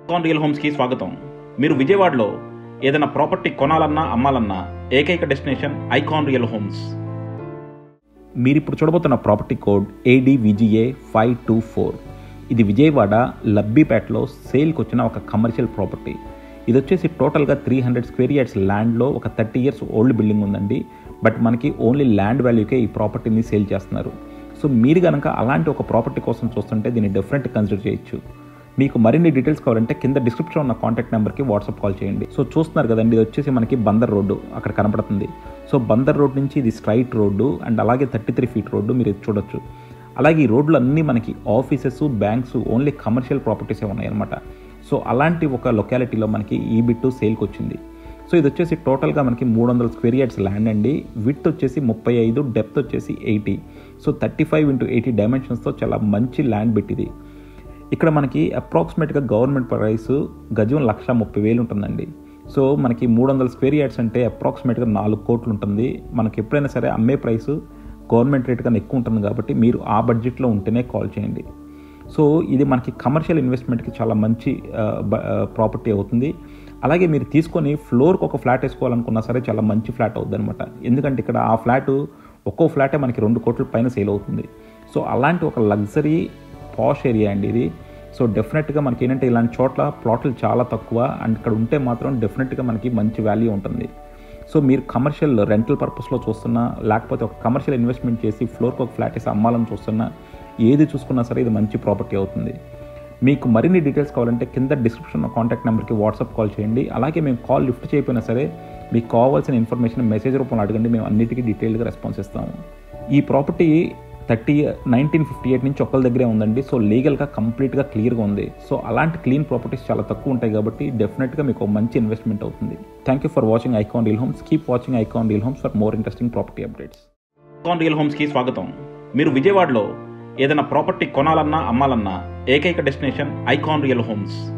కాన్ real హోమ్స్కి స్వాగతం మీరు విజయవాడలో ఏదైనా ప్రాపర్టీ కొనాలన్నా అమ్మాలన్నా ఏకైక డెస్టినేషన్ ఐకాన్ రియల్ హోమ్స్ మీరు ఇప్పుడు చూడబోతున్న property code ADVGA five two four ఇది విజయవాడ లబ్బీపేటలో సేల్కి వచ్చిన ఒక కమర్షియల్ ప్రాపర్టీ ఇది వచ్చేసి టోటల్గా త్రీ హండ్రెడ్ స్క్వేర్ యార్డ్స్ ల్యాండ్లో ఒక థర్టీ ఇయర్స్ ఓల్డ్ బిల్డింగ్ ఉందండి బట్ మనకి ఓన్లీ ల్యాండ్ వాల్యూకే ఈ ప్రాపర్టీని సేల్ చేస్తున్నారు సో మీరు కనుక అలాంటి ఒక ప్రాపర్టీ కోసం చూస్తుంటే దీన్ని డెఫినెట్ కన్సిడర్ చేయొచ్చు మీకు మరిన్ని డీటెయిల్స్ కావాలంటే కింద డిస్క్రిప్షన్ ఉన్న కాంటాక్ట్ నెంబర్కి వాట్సాప్ కాల్ చేయండి సో చూస్తున్నారు కదండి ఇది వచ్చేసి మనకి బందర్ రోడ్డు అక్కడ కనపడుతుంది సో బందర్ రోడ్ నుంచి ఇది స్ట్రైట్ రోడ్డు అండ్ అలాగే థర్టీ త్రీ ఫీట్ రోడ్డు మీరు ఇది చూడొచ్చు అలాగే ఈ రోడ్లు అన్నీ మనకి ఆఫీసెస్ బ్యాంక్స్ ఓన్లీ కమర్షియల్ ప్రాపర్టీసే ఉన్నాయన్నమాట సో అలాంటి ఒక లొకాలిటీలో మనకి ఈ బిట్టు సేల్కి వచ్చింది సో ఇది వచ్చేసి టోటల్గా మనకి మూడు వందల స్క్వేర్ యార్డ్స్ ల్యాండ్ అండి విత్ వచ్చేసి ముప్పై ఐదు డెప్త్ వచ్చేసి eighty so thirty five into eighty డైమెన్షన్స్తో చాలా మంచి ల్యాండ్ బిట్ ఇది ఇక్కడ మనకి అప్రాక్సిమేట్గా గవర్నమెంట్ ప్రైస్ గజం లక్ష ముప్పై వేలు ఉంటుందండి సో మనకి మూడు వందల స్క్వేర్ యార్డ్స్ అంటే అప్రాక్సిమేట్గా నాలుగు కోట్లు ఉంటుంది మనకి ఎప్పుడైనా సరే అమ్మే ప్రైస్ గవర్నమెంట్ రేట్ కన్నా ఎక్కువ ఉంటుంది కాబట్టి మీరు ఆ బడ్జెట్లో ఉంటేనే కాల్ చేయండి సో ఇది మనకి కమర్షియల్ ఇన్వెస్ట్మెంట్కి చాలా మంచి ప్రాపర్టీ అవుతుంది అలాగే మీరు తీసుకొని ఫ్లోర్కి ఒక ఫ్లాట్ వేసుకోవాలనుకున్నా సరే చాలా మంచి ఫ్లాట్ అవుతుంది అనమాట ఎందుకంటే ఇక్కడ ఆ ఫ్లాట్ ఒక్కో ఫ్లాటే మనకి రెండు కోట్ల పైన సేల్ అవుతుంది సో అలాంటి ఒక లగ్జరీ పాష్ ఏరియా అండి ఇది సో డెఫినెట్గా మనకి ఏంటంటే ఇలాంటి చోట్ల ప్లాట్లు చాలా తక్కువ అండ్ ఇక్కడ ఉంటే మాత్రం డెఫినెట్గా మనకి మంచి వాల్యూ ఉంటుంది సో మీరు కమర్షియల్ రెంటల్ పర్పస్లో చూస్తున్నా లేకపోతే ఒక కమర్షియల్ ఇన్వెస్ట్మెంట్ చేసి ఫ్లోర్కి ఒక ఫ్లాట్ వేసి అమ్మాలని చూస్తున్నా ఏది చూసుకున్నా సరే ఇది మంచి ప్రాపర్టీ అవుతుంది మీకు మరిన్ని డీటెయిల్స్ కావాలంటే కింద డిస్క్రిప్షన్లో కాంటాక్ట్ నెంబర్కి వాట్సాప్ కాల్ చేయండి అలాగే మేము కాల్ లిఫ్ట్ చేయకపోయినా సరే మీకు కావాల్సిన ఇన్ఫర్మేషన్ మెసేజ్ రూపంలో అడగండి మేము అన్నిటికీ డీటెయిల్గా రెస్పాన్స్ ఇస్తాము ఈ property thirty nineteen fifty eight నుంచి ఒకళ్ళ దగ్గరే ఉందండి సో లీగల్గా కంప్లీట్గా క్లియర్గా ఉంది సో అలాంటి క్లీన్ ప్రాపర్టీస్ చాలా తక్కువ ఉంటాయి కాబట్టి డెఫినెట్గా మీకు ఒక మంచి ఇన్వెస్ట్మెంట్ అవుతుంది thank you for watching icon reel homes keep watching icon reel homes for more interesting property updates icon real హోమ్స్కి స్వాగతం మీరు విజయవాడలో ఏదైనా ప్రాపర్టీ కొనాలన్నా అమ్మాలన్నా ఏకైక డెస్టినేషన్ ఐకాన్ రియల్ హోమ్స్